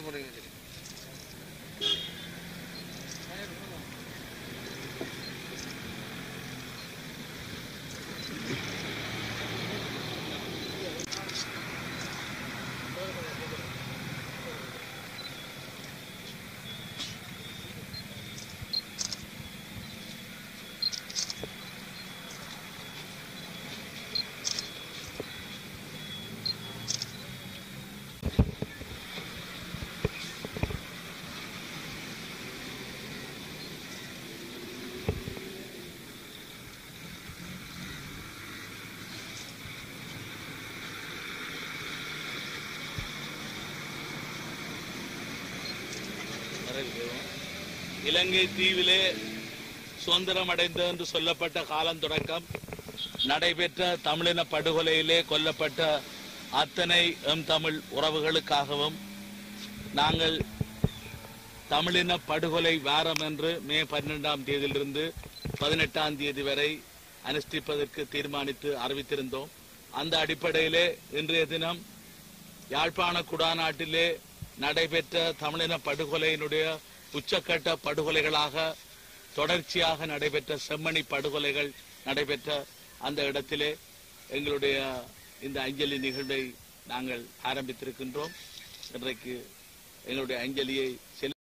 போடுங்க சரி இலங்கை தீவிலே சுதந்திரம் அடைந்தது என்று சொல்லப்பட்ட காலம் தொடக்கம் நடைபெற்ற தமிழின படுகொலையிலே கொல்லப்பட்ட அத்தனை எம் தமிழ் உறவுகளுக்காகவும் நாங்கள் தமிழின படுகொலை வாரம் என்று மே பன்னிரெண்டாம் தேதியிலிருந்து பதினெட்டாம் தேதி வரை அனுஷ்டிப்பதற்கு தீர்மானித்து அறிவித்திருந்தோம் அந்த அடிப்படையிலே இன்றைய தினம் யாழ்ப்பாண குடாநாட்டிலே நடைபெற்ற தமிழின படுகொலையினுடைய உச்சக்கட்ட படுகொலைகளாக தொடர்ச்சியாக நடைபெற்ற செம்மணி படுகொலைகள் நடைபெற்ற அந்த இடத்திலே எங்களுடைய இந்த அஞ்சலி நிகழ்வை நாங்கள் ஆரம்பித்திருக்கின்றோம் இன்றைக்கு எங்களுடைய அஞ்சலியை செலுத்த